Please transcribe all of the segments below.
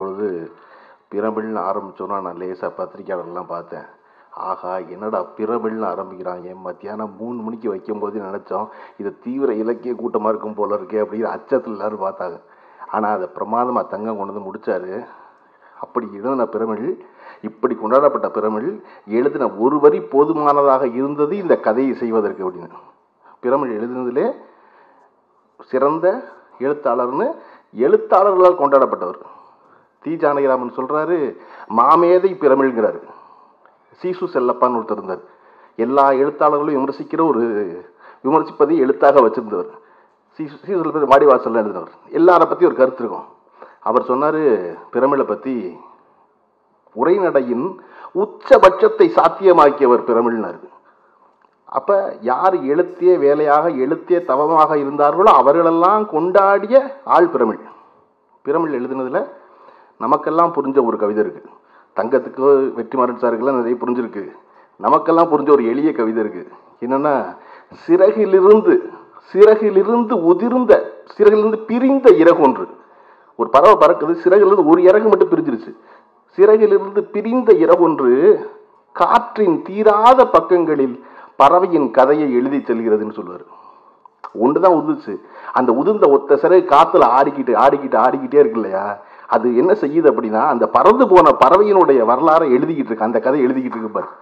பொழுது பிரமிழ்னு ஆரம்பிச்சோன்னா நான் லேசாக பத்திரிக்கையாளர்லாம் பார்த்தேன் ஆகா என்னடா பிரமிழ்னு ஆரம்பிக்கிறாங்க மத்தியானம் மூணு மணிக்கு வைக்கும்போது நினச்சோம் இது தீவிர இலக்கிய கூட்டமாக இருக்கும் போல இருக்கே அப்படிங்கிற அச்சத்தில் எல்லாரும் பார்த்தாங்க ஆனால் அதை பிரமாதமாக தங்கம் கொண்டு வந்து முடிச்சாரு அப்படி எழுதின பிரமிழ் இப்படி கொண்டாடப்பட்ட பிரமிழ் எழுதின ஒரு வரி போதுமானதாக இருந்தது இந்த கதையை செய்வதற்கு அப்படின்னு பிரமிழ் எழுதினதிலே சிறந்த எழுத்தாளர்னு எழுத்தாளர்களால் கொண்டாடப்பட்டவர் தி ஜானகிராமன் சொல்றாரு மாமேதை பிரமிழ்ங்கிறாரு சீசு செல்லப்பான்னு ஒருத்தர் இருந்தார் எல்லா எழுத்தாளர்களும் விமர்சிக்கிற ஒரு விமர்சிப்பதை எழுத்தாக வச்சிருந்தவர் சீசு சீசு செல்லப்பா மாடிவாசல்ல எழுதினவர் எல்லாரை பற்றி ஒரு கருத்து இருக்கும் அவர் சொன்னார் பிரமிழை பற்றி உரைநடையின் உச்சபட்சத்தை சாத்தியமாக்கியவர் பிரமிழ்னார் அப்போ யார் எழுத்திய வேலையாக எழுத்திய தவமாக இருந்தார்களோ அவர்களெல்லாம் கொண்டாடிய ஆள் பிரமிழ் பிரமிழ் எழுதுனதுல நமக்கெல்லாம் புரிஞ்ச ஒரு கவிதை இருக்கு தங்கத்துக்கு வெற்றிமாறன் சாருக்கெல்லாம் நிறைய புரிஞ்சிருக்கு நமக்கெல்லாம் புரிஞ்ச ஒரு எளிய கவிதை இருக்கு என்னன்னா சிறகிலிருந்து சிறகிலிருந்து உதிர்ந்த சிறகிலிருந்து பிரிந்த இறகு ஒன்று ஒரு பறவை பறக்குது சிறகிலிருந்து ஒரு இறகு மட்டும் பிரிஞ்சிருச்சு சிறகிலிருந்து பிரிந்த இறகொன்று காற்றின் தீராத பக்கங்களில் பறவையின் கதையை எழுதி செல்கிறதுன்னு சொல்லுவார் ஒன்று தான் உதிர்ச்சு அந்த உதிர்ந்த ஒத்த சிறகு காத்துல ஆடிக்கிட்டு ஆடிக்கிட்டு ஆடிக்கிட்டே இருக்கு இல்லையா அது என்ன செய்யுது அப்படின்னா அந்த பறந்து போன பறவையினுடைய வரலாறை எழுதிக்கிட்டு இருக்கு அந்த கதை எழுதிக்கிட்டு இருக்கு பாரு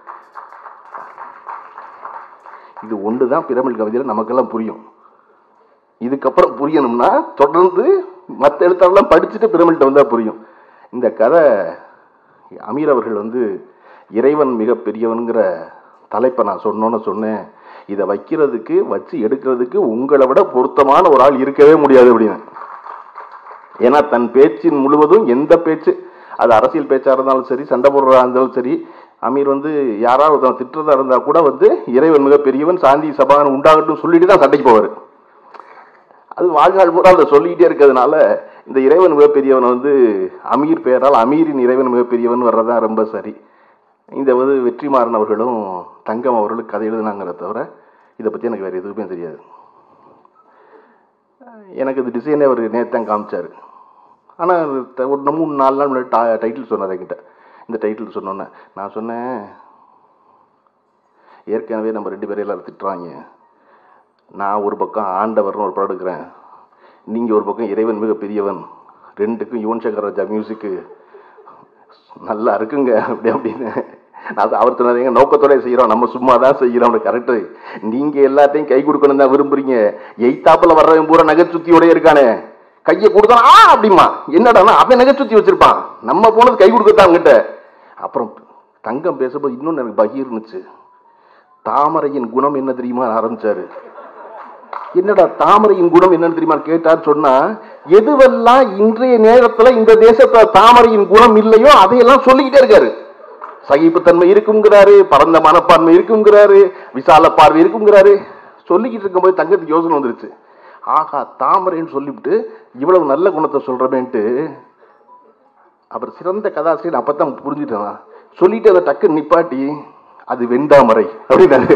இது ஒன்று தான் பிரமிழ் கவிதையில் நமக்கெல்லாம் புரியும் இதுக்கப்புறம் புரியணும்னா தொடர்ந்து மற்ற எழுத்தாளர்லாம் படிச்சுட்டு பிரமிழ்கிட்ட வந்தால் புரியும் இந்த கதை அமீர் அவர்கள் வந்து இறைவன் மிக பெரியவனுங்கிற தலைப்பை நான் சொன்னோன்னு சொன்னேன் இதை வைக்கிறதுக்கு வச்சு எடுக்கிறதுக்கு உங்களை விட பொருத்தமான ஒரு ஆள் இருக்கவே முடியாது அப்படின்னு ஏன்னா தன் பேச்சின் முழுவதும் எந்த பேச்சு அது அரசியல் பேச்சாக இருந்தாலும் சரி சண்டை போடுறதா இருந்தாலும் சரி அமீர் வந்து யாராவது ஒருத்தன் திட்டுறதா இருந்தால் கூட வந்து இறைவன் மிக பெரியவன் சாந்தி சபான் உண்டாகட்டும் சொல்லிட்டு தான் சண்டைக்கு போவார் அது வாழ்நாள் பூரா அதை சொல்லிக்கிட்டே இருக்கிறதுனால இந்த இறைவன் மிகப்பெரியவன் வந்து அமீர் பெயரால் அமீரின் இறைவன் மிகப்பெரியவன் வர்றதான் ரொம்ப சரி இந்த வந்து வெற்றிமாறன் அவர்களும் தங்கம் அவர்களும் கதை எழுதுனாங்கிறத தவிர இதை பற்றி எனக்கு வேறு எதுவுமே தெரியாது எனக்கு இது டிசைனே அவர் நேத்தான் காமிச்சார் ஆனால் ஒரு மூணு நாலு நாள் முன்னாடி டா டைட்டில் சொன்னார் என்கிட்ட இந்த டைட்டில் சொன்னோன்னே நான் சொன்னேன் ஏற்கனவே நம்ம ரெண்டு பேரையும் எல்லாரும் திட்டுறாங்க நான் ஒரு பக்கம் ஆண்டவர்னு ஒரு படம் எடுக்கிறேன் நீங்கள் ஒரு பக்கம் இறைவன் மிக பெரியவன் ரெண்டுக்கும் யுவன் சங்கர் ராஜா மியூசிக்கு நல்லா இருக்குங்க அப்படி அப்படின்னு நான் அவர் சொன்னாங்க நோக்கத்தோட செய்கிறோம் நம்ம சும்மா தான் செய்கிறோம் கரெக்டு நீங்கள் எல்லாத்தையும் கை கொடுக்கணும் தான் விரும்புறீங்க எய்த்தாப்பில் வர்றவன் பூரா நகைச்சுத்தியோட இருக்கானே கையை கொடுத்தான் ஆ அப்படிமா என்னடானா அவன் நகைச்சுத்தி வச்சிருப்பான் நம்ம போனது கை கொடுக்கத்தான் அவங்ககிட்ட அப்புறம் தங்கம் பேசும்போது இன்னொன்று எனக்கு பகீர்னுச்சு தாமரையின் குணம் என்ன தெரியுமா ஆரம்பிச்சாரு என்னடா தாமரையின் குணம் என்னன்னு தெரியுமா கேட்டார் சொன்னா எதுவெல்லாம் இன்றைய நேரத்துல இந்த தேசத்துல தாமரையின் குணம் இல்லையோ அதையெல்லாம் சொல்லிக்கிட்டே இருக்காரு சகிப்புத்தன்மை இருக்குங்கிறாரு பரந்த மனப்பான்மை இருக்குங்கிறாரு விசால பார்வை இருக்குங்கிறாரு சொல்லிக்கிட்டு இருக்கும்போது தங்கத்துக்கு யோசனை வந்துருச்சு ஆகா தாமரைன்னு சொல்லிவிட்டு இவ்வளவு நல்ல குணத்தை சொல்றமேன்ட்டு அவர் சிறந்த கதாசிரியர் அப்பதான் புரிஞ்சுட்டேன் சொல்லிட்டு அதை டக்கு நிப்பாட்டி அது வெண்டாமரை அப்படின்னாரு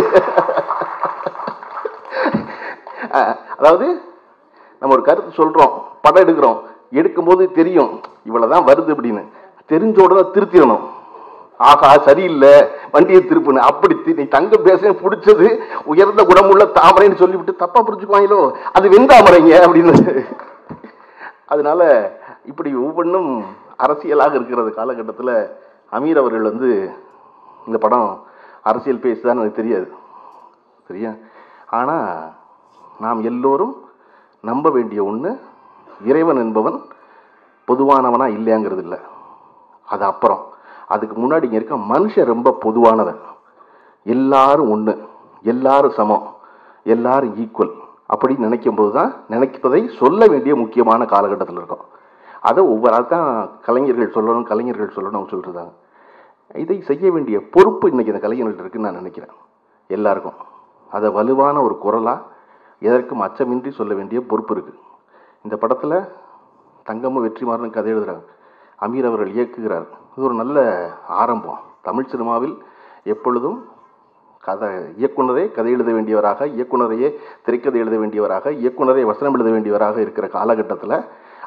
அதாவது நம்ம ஒரு கருத்து சொல்றோம் படம் எடுக்கிறோம் எடுக்கும்போது தெரியும் இவ்வளவுதான் வருது அப்படின்னு தெரிஞ்ச உடனே திருத்திடணும் ஆகா சரியில்லை வண்டியை திருப்புன்னு அப்படி நீ தங்க பேச பிடிச்சது உயர்ந்த குணமுள்ள தாமரைன்னு சொல்லிவிட்டு தப்பா புரிஞ்சுக்குவாங்களோ அது வெந்தாமரைங்க அப்படின்னு அதனால இப்படி ஒவ்வொன்றும் அரசியலாக இருக்கிறது காலகட்டத்தில் அமீர் அவர்கள் வந்து இந்த படம் அரசியல் பேசுதான்னு எனக்கு தெரியாது சரியா ஆனால் நாம் எல்லோரும் நம்ப வேண்டிய ஒன்று இறைவன் என்பவன் பொதுவானவனா இல்லையாங்கிறது இல்லை அது அப்புறம் அதுக்கு முன்னாடி இங்கே இருக்க மனுஷன் ரொம்ப பொதுவானவன் எல்லாரும் ஒன்று எல்லாரும் சமம் எல்லாரும் ஈக்குவல் அப்படின்னு நினைக்கும் போது தான் நினைப்பதை சொல்ல வேண்டிய முக்கியமான காலகட்டத்தில் இருக்கும் அதை ஒவ்வொரு தான் கலைஞர்கள் சொல்லணும் கலைஞர்கள் சொல்லணும் சொல்லிருந்தாங்க இதை செய்ய வேண்டிய பொறுப்பு இன்னைக்கு இந்த கலைஞர்கள்ட்ட இருக்குன்னு நான் நினைக்கிறேன் எல்லாருக்கும் அதை வலுவான ஒரு குரலாக எதற்கும் அச்சமின்றி சொல்ல வேண்டிய பொறுப்பு இருக்குது இந்த படத்தில் தங்கமும் வெற்றிமாறன் கதை எழுதுகிறாங்க அமீர் அவர்கள் இயக்குகிறார் இது ஒரு நல்ல ஆரம்பம் தமிழ் சினிமாவில் எப்பொழுதும் கதை இயக்குனரே கதை எழுத வேண்டியவராக இயக்குனரையே திரைக்கதை எழுத வேண்டியவராக இயக்குனரே வசனம் எழுத வேண்டியவராக இருக்கிற காலகட்டத்தில்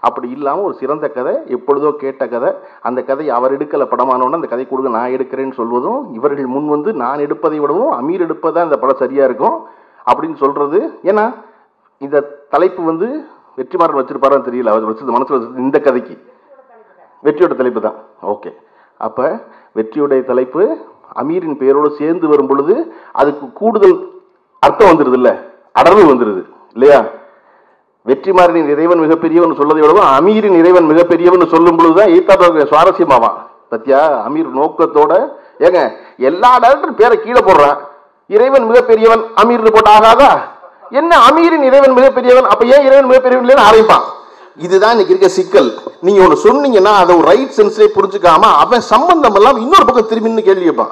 அப்படி இல்லாமல் ஒரு சிறந்த கதை எப்பொழுதோ கேட்ட கதை அந்த கதை அவர் எடுக்கல படமானோன்னு அந்த கதை கொடுங்க நான் எடுக்கிறேன்னு சொல்வதும் இவர்கள் முன் வந்து நான் எடுப்பதை விடவும் அமீர் எடுப்பதா இந்த படம் சரியா இருக்கும் அப்படின்னு சொல்றது ஏன்னா இந்த தலைப்பு வந்து வெற்றிமாறன் வச்சிருப்பாரான்னு தெரியல அவர் வச்சது மனசுல வச்சது இந்த கதைக்கு வெற்றியோட தலைப்பு தான் ஓகே அப்ப வெற்றியுடைய தலைப்பு அமீரின் பெயரோடு சேர்ந்து வரும் பொழுது அதுக்கு கூடுதல் அர்த்தம் வந்துருது இல்ல அடர்வு வந்துருது இல்லையா வெற்றிமாறனின் இறைவன் மிகப்பெரியவன் சொல்லதை விடவும் அமீரின் இறைவன் மிகப்பெரியவன் சொல்லும் பொழுதுதான் ஈத்தாட்ட சுவாரஸ்யமாவான் பத்தியா அமீர் நோக்கத்தோட ஏங்க எல்லா டேரக்டர் பேரை கீழே போடுறான் இறைவன் மிகப்பெரியவன் அமீர்னு போட்டு ஆகாதா என்ன அமீரின் இறைவன் மிகப்பெரியவன் அப்ப ஏன் இறைவன் மிகப்பெரியவன் இல்லைன்னு ஆரம்பிப்பான் இதுதான் இன்னைக்கு இருக்க சிக்கல் நீங்க ஒண்ணு சொன்னீங்கன்னா அதை ஒரு ரைட் சென்ஸ்லேயே புரிஞ்சுக்காம அவன் சம்பந்தம் எல்லாம் இன்னொரு பக்கம் திரும்பி நின்னு கேள்வி கேட்பான்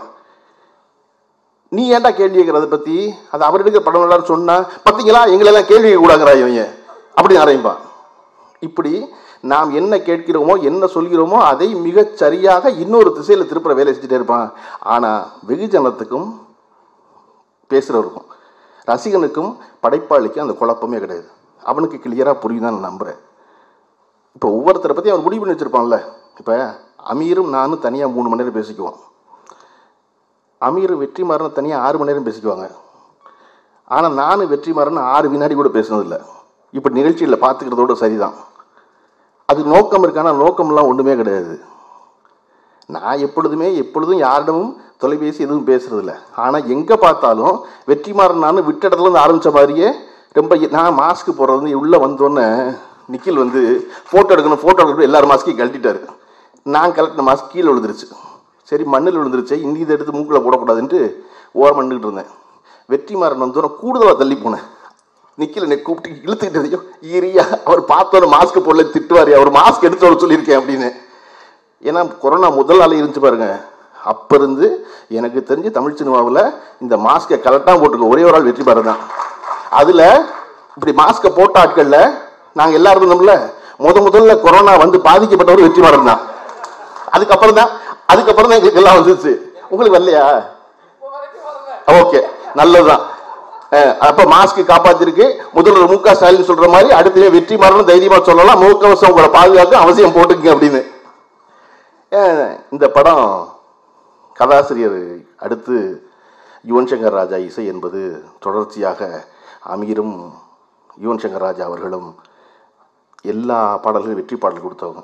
நீ ஏன்டா கேள்வி கேட்கற அதை பத்தி அது அவர் எடுக்கிற படம் எல்லாரும் சொன்னா பாத்தீங்களா எங்களை எல்லாம் கேள்வி கேட்க கூடாங்கிறா இவங்க அப்படி ஆரம்பிப்பான் இப்படி நாம் என்ன கேட்கிறோமோ என்ன சொல்கிறோமோ அதை மிகச் சரியாக இன்னொரு திசையில திருப்புற வேலை செஞ்சுட்டே இருப்பான் ஆனா வெகுஜனத்துக்கும் பேசுறவருக்கும் ரசிகனுக்கும் படைப்பாளிக்கும் அந்த குழப்பமே கிடையாது அவனுக்கு கிளியரா புரியுதான் நான் நம்புறேன் இப்போ ஒவ்வொருத்தரை பத்தி அவன் முடிவு பண்ணி வச்சிருப்பான்ல இப்ப அமீரும் நானும் தனியா மூணு மணி நேரம் பேசிக்குவோம் அமீர் வெற்றிமாறன் தனியாக ஆறு மணி நேரம் பேசிக்குவாங்க ஆனால் நானும் வெற்றிமாறன் ஆறு வினாடி கூட பேசுனதில்லை இப்போ நிகழ்ச்சியில் பார்த்துக்கிறதோட சரிதான் அது நோக்கம் இருக்கான நோக்கம்லாம் ஒன்றுமே கிடையாது நான் எப்பொழுதுமே எப்பொழுதும் யாரிடமும் தொலைபேசி எதுவும் பேசுறதில்ல ஆனால் எங்கே பார்த்தாலும் வெற்றிமாறன் நான் விட்ட இடத்துல இருந்து ஆரம்பித்த மாதிரியே ரொம்ப நான் மாஸ்க் போடுறது உள்ளே வந்தோடனே நிக்கில் வந்து ஃபோட்டோ எடுக்கணும் ஃபோட்டோ எடுக்கணும் எல்லாரும் மாஸ்க்கையும் கழட்டிட்டாரு நான் கலட்டின மாஸ்க் கீழே விழுந்துருச்சு சரி மண்ணில் விழுந்துருச்சு இன்னி இதை எடுத்து மூக்கில் போடக்கூடாதுன்ட்டு ஓரம் பண்ணிட்டு இருந்தேன் வெற்றிமாறன் வந்தோடனே கூடுதலாக தள்ளி போனேன் நிக்கில் என்னை கூப்பிட்டு இழுத்துக்கிட்டு ஐயோ ஈரியா அவர் பார்த்தோன்னே மாஸ்க் போடல திட்டுவார் அவர் மாஸ்க் எடுத்து வர சொல்லியிருக்கேன் அப்படின்னு ஏன்னா கொரோனா முதல் அலை இருந்துச்சு பாருங்க அப்ப இருந்து எனக்கு தெரிஞ்சு தமிழ் சினிமாவில் இந்த மாஸ்கை கரெக்டாக போட்டுருக்க ஒரே ஒரு ஆள் வெற்றி பாரு தான் அதுல இப்படி மாஸ்கை போட்ட ஆட்கள்ல நாங்க எல்லாரும் இருந்தோம்ல முத முதல்ல கொரோனா வந்து பாதிக்கப்பட்டவர் வெற்றி மாறன் தான் அதுக்கப்புறம் தான் அதுக்கப்புறம் தான் எங்களுக்கு எல்லாம் வந்துச்சு உங்களுக்கு வரலையா ஓகே நல்லதுதான் அஹ் அப்ப மாஸ்க் காப்பாத்திருக்கு முதல்வர் மு க ஸ்டாலின் சொல்ற மாதிரி அடுத்த வெற்றி மாறணும் தைரியமா சொல்லலாம் முகக்கவசம் உங்களை பாதுகாக்க அவசியம் போட்டுக்கங்க அப்படின்னு ஏன் இந்த படம் கதாசிரியர் அடுத்து யுவன் சங்கர் ராஜா இசை என்பது தொடர்ச்சியாக அமீரும் யுவன் சங்கர் ராஜா அவர்களும் எல்லா பாடல்களும் வெற்றி பாடல் கொடுத்தவங்க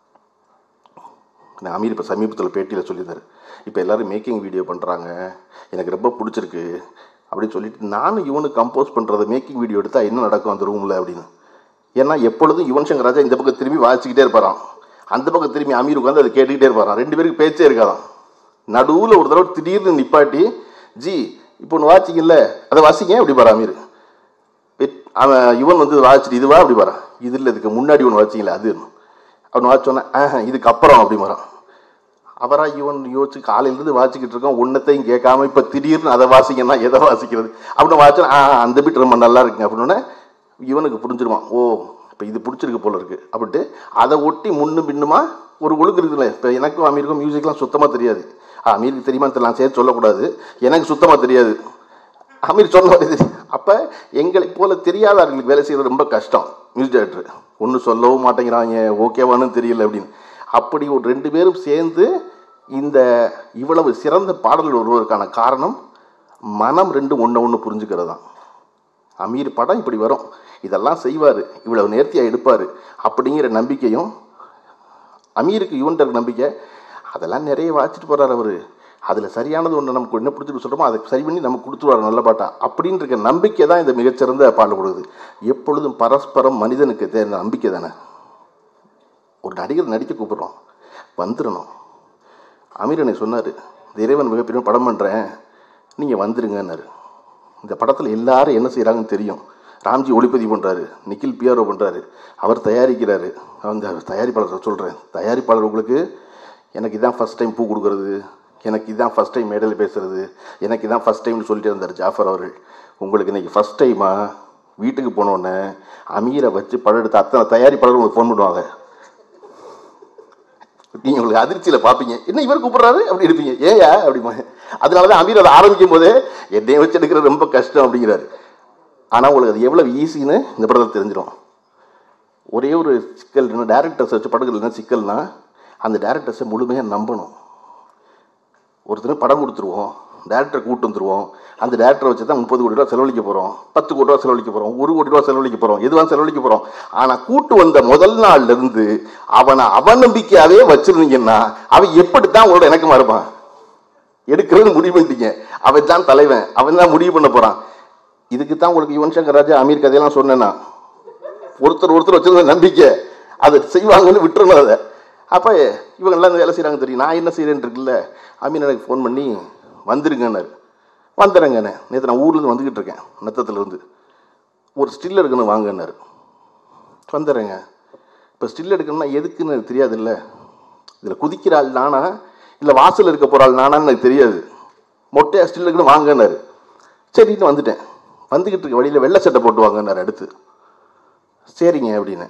நான் அமீர் இப்போ சமீபத்தில் பேட்டியில் சொல்லியிருந்தார் இப்போ எல்லாரும் மேக்கிங் வீடியோ பண்ணுறாங்க எனக்கு ரொம்ப பிடிச்சிருக்கு அப்படின்னு சொல்லிட்டு நானும் இவனுக்கு கம்போஸ் பண்ணுறத மேக்கிங் வீடியோ எடுத்தால் என்ன நடக்கும் அந்த ரூமில் அப்படின்னு ஏன்னா எப்பொழுதும் யுவன் சங்கர் ராஜா இந்த பக்கம் திரும்பி வாசிக்கிட்டே இருப்பாராம் அந்த பக்கம் திரும்பி அமீர் உட்காந்து அதை கேட்டுக்கிட்டே இருப்பாராம் ரெண்டு பேருக்கு பேச்சே இருக்காதாம் நடுவில் ஒரு தடவை திடீர்னு நிப்பாட்டி ஜி இப்போ ஒன்று வாசிக்கல அதை வாசிங்க அப்படி பாரு அமீர் வெட்- அவன் இவன் வந்து வாசிட்டு இதுவா அப்படி பாரு இது இல்லை இதுக்கு முன்னாடி ஒன்று வாசிக்கல அது அவன் வாச்சோன்னே ஆஹ் இதுக்கு அப்புறம் அப்படி வரான் அவரா இவன் யோசிச்சு காலையிலேருந்து வாசிக்கிட்டு இருக்கோம் ஒன்றத்தையும் கேட்காம இப்போ திடீர்னு அதை வாசிங்கன்னா எதை வாசிக்கிறது அப்படின்னு வாச்சோன்னா ஆ அந்த பீட் ரொம்ப நல்லா இருக்குங்க அப்படின்னு இவனுக்கு புரிஞ்சிருவான் ஓ இப்போ இது பிடிச்சிருக்கு போல இருக்கு அப்படின்ட்டு அதை ஒட்டி முன்னும் பின்னுமா ஒரு ஒழுங்கு இருக்குல்ல இப்போ எனக்கும் அமீருக்கும் மியூசிக்லாம் சுத்தமாக தெரியாது ஆ, அமீருக்கு தெரியுமா தெரியல நான் சேர்த்து சொல்லக்கூடாது எனக்கு சுத்தமாக தெரியாது அமீர் சொன்ன மாதிரி தெரியும். அப்ப எங்களை போல தெரியாதவர்களுக்கு வேலை செய்யறது ரொம்ப கஷ்டம் மியூசிக் டைரக்டர் ஒன்றும் சொல்லவும் மாட்டேங்கிறாங்க ஓகேவானு தெரியல அப்படின்னு அப்படி ஒரு ரெண்டு பேரும் சேர்ந்து இந்த இவ்வளவு சிறந்த பாடல்கள் வருவதற்கான காரணம் மனம் ரெண்டு ஒன்று ஒன்று புரிஞ்சுக்கிறது தான் அமீர் படம் இப்படி வரும் இதெல்லாம் செய்வார் இவ்வளவு நேர்த்தியாக எடுப்பார் அப்படிங்கிற நம்பிக்கையும் அமீருக்கு யுவன்டர் நம்பிக்கை அதெல்லாம் நிறைய வாசிட்டு போறாரு அவரு அதுல சரியானது ஒன்று நமக்கு என்ன பிடிச்சிருக்கு சொல்றோமோ அதை சரி பண்ணி நமக்கு கொடுத்துருவாரு நல்ல பாட்டா அப்படின்னு இருக்க நம்பிக்கை தான் இந்த மிகச்சிறந்த பாடல் கொடுக்குது எப்பொழுதும் பரஸ்பரம் மனிதனுக்கு தேர்ந்த நம்பிக்கை தானே ஒரு நடிகர் நடிக்க கூப்பிடுறோம் வந்துடணும் அமீர் எனக்கு சொன்னார் இறைவன் மிகப்பெரிய படம் பண்ணுறேன் நீங்கள் வந்துருங்கன்னாரு இந்த படத்தில் எல்லாரும் என்ன செய்கிறாங்கன்னு தெரியும் ராம்ஜி ஒளிப்பதிவு பண்ணுறாரு நிக்கில் பிஆர்ஓ பண்ணுறாரு அவர் தயாரிக்கிறாரு அந்த தயாரிப்பாளர் சொல்கிறேன் தயாரிப்பாளர் உங்களுக்கு எனக்கு இதான் ஃபஸ்ட் டைம் பூ கொடுக்குறது எனக்கு இதான் ஃபஸ்ட் டைம் மேடையில் பேசுறது எனக்கு இதான் ஃபஸ்ட் டைம்னு சொல்லிட்டு இருந்தார் ஜாஃபர் அவர்கள் உங்களுக்கு இன்னைக்கு ஃபஸ்ட் டைமா வீட்டுக்கு போனோடனே அமீரை வச்சு படம் எடுத்த அத்தனை தயாரிப்பாளர் உங்களுக்கு ஃபோன் பண்ணுவாங்க நீங்க உங்களுக்கு அதிர்ச்சியில பாப்பீங்க என்ன இவர் கூப்பிடுறாரு அப்படி இருப்பீங்க ஏயா அப்படிமா அதனால தான் அமீர் அதை ஆரம்பிக்கும் போதே என்னைய வச்சு எடுக்கிறது ரொம்ப கஷ்டம் அப்படிங்கிறாரு ஆனா உங்களுக்கு அது எவ்வளவு ஈஸின்னு இந்த படத்தில் தெரிஞ்சிடும் ஒரே ஒரு சிக்கல் என்ன டேரக்டர்ஸ் வச்சு படங்கள் என்ன சிக்கல்னா அந்த டேரக்டர்ஸை முழுமையாக நம்பணும் ஒருத்தர் படம் கொடுத்துருவோம் டேரக்டரை கூட்டு வந்துருவோம் அந்த டேரக்டரை வச்சு தான் முப்பது கோடி ரூபா செலவழிக்க போகிறோம் பத்து கோடி ரூபா செலவழிக்க போகிறோம் ஒரு கோடி ரூபா செலவழிக்க போகிறோம் எதுவாக செலவழிக்க போகிறோம் ஆனால் கூட்டு வந்த முதல் நாள்ல இருந்து அவனை அவநம்பிக்கையாவே வச்சிருந்தீங்கன்னா அவன் எப்படி தான் உங்களோட இணக்கமா இருப்பான் எடுக்கிறது முடிவு பண்ணிட்டீங்க அவன் தான் தலைவன் அவன் தான் முடிவு பண்ண போறான் இதுக்கு தான் உங்களுக்கு யுவன் சங்கர் ராஜா அமீர் கதையெல்லாம் சொன்னேன்னா ஒருத்தர் ஒருத்தர் வச்சிருந்த நம்பிக்கை அதை செய்வாங்கன்னு விட்டுறணும் அதை அப்போ இவங்கெல்லாம் இந்த வேலை செய்கிறாங்க தெரியும் நான் என்ன செய்கிறேன்னு இருக்குல்ல அமீன் எனக்கு ஃபோன் பண்ணி வந்துருங்கன்னாரு வந்துடுறேங்கண்ணே நேற்று நான் ஊர்லேருந்து வந்துக்கிட்டு இருக்கேன் நத்தத்துலேருந்து ஒரு ஸ்டில் எடுக்கணும் வாங்கன்னாரு வந்துடுறேங்க இப்போ ஸ்டில் எடுக்கணும்னா எதுக்குன்னு எனக்கு தெரியாதுல்ல இதில் குதிக்கிற ஆள் நானா இல்லை வாசல் இருக்க போகிற ஆள் நானான்னு எனக்கு தெரியாது மொட்டையாக ஸ்டில் எடுக்கணும் வாங்கன்னாரு சரின்னு வந்துட்டேன் வந்துக்கிட்டு இருக்க வழியில் வெள்ளை சட்டை போட்டு வாங்கன்னாரு அடுத்து சரிங்க அப்படின்னு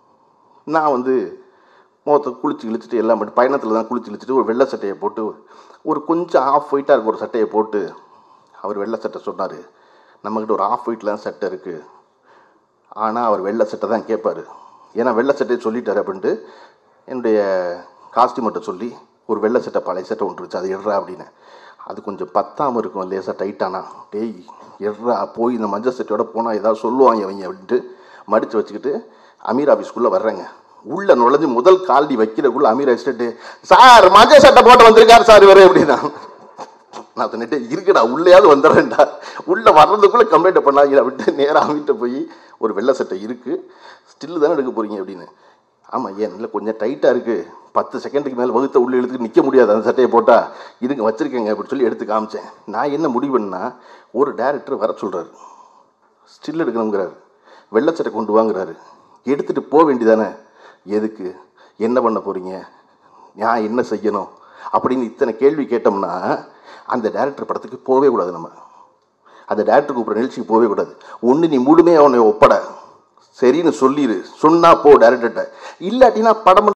நான் வந்து முகத்தை குளிச்சு கிழிச்சிட்டு எல்லாம் பண்ணி பயணத்தில் தான் குளிச்சு கிழிச்சிட்டு ஒரு வெள்ளை சட்டையை போட்டு ஒரு கொஞ்சம் ஆஃப் ஒயிட்டாக இருக்க ஒரு சட்டையை போட்டு அவர் வெள்ளை சட்டை சொன்னார் நம்மக்கிட்ட ஒரு ஆஃப் ஒயிட்டில் தான் சட்டை இருக்குது ஆனால் அவர் வெள்ளை சட்டை தான் கேட்பார் ஏன்னா வெள்ளை சட்டையை சொல்லிட்டார் அப்படின்ட்டு என்னுடைய காஸ்டியூமர்கிட்ட சொல்லி ஒரு வெள்ளை சட்டை பழைய சட்டை ஒன்று இருந்துச்சு அது எடுறா அப்படின்னு அது கொஞ்சம் பத்தாமல் இருக்கும் லேசாக டைட்டானா டேய் எட்ரா போய் இந்த மஞ்சள் சட்டையோட போனால் ஏதாவது சொல்லுவாங்க அவங்க அப்படின்ட்டு மடித்து வச்சுக்கிட்டு அமீர் ஆஃபீஸ்க்குள்ளே வர்றேங்க உள்ள நுழைஞ்சு முதல் கால்டி வைக்கிறதுக்குள்ள அமீர் அடிச்சுட்டு சார் மஞ்சள் சட்டை போட்டு வந்திருக்காரு சார் இவரே அப்படின்னா நான் சொன்னிட்டு இருக்குடா உள்ளேயாவது வந்துடுறேன்டா உள்ள வர்றதுக்குள்ள கம்ப்ளைண்ட் பண்ணாங்க விட்டு நேராக அவங்ககிட்ட போய் ஒரு வெள்ளை சட்டை இருக்கு ஸ்டில்லு தானே எடுக்க போறீங்க அப்படின்னு ஆமாம் ஏன் இல்லை கொஞ்சம் டைட்டாக இருக்கு பத்து செகண்டுக்கு மேலே வகுத்த உள்ள எடுத்துட்டு நிற்க முடியாது அந்த சட்டையை போட்டால் இருங்க வச்சிருக்கேங்க அப்படின்னு சொல்லி எடுத்து காமிச்சேன் நான் என்ன முடிவு பண்ணா ஒரு டேரக்டர் வர சொல்றாரு ஸ்டில் எடுக்கணுங்கிறாரு வெள்ளை சட்டை கொண்டு வாங்குறாரு எடுத்துட்டு போக வேண்டியதானே எதுக்கு என்ன பண்ண போறீங்க நான் என்ன செய்யணும் அப்படின்னு இத்தனை கேள்வி கேட்டோம்னா அந்த டேரக்டர் படத்துக்கு போகவே கூடாது நம்ம அந்த டேரக்டர் கூப்பிட்ற நிகழ்ச்சிக்கு போகவே கூடாது ஒன்று நீ முழுமையாக அவனை ஒப்பட சரின்னு சொல்லிடு சொன்னா போ டேரக்டர்கிட்ட இல்லாட்டினா படம்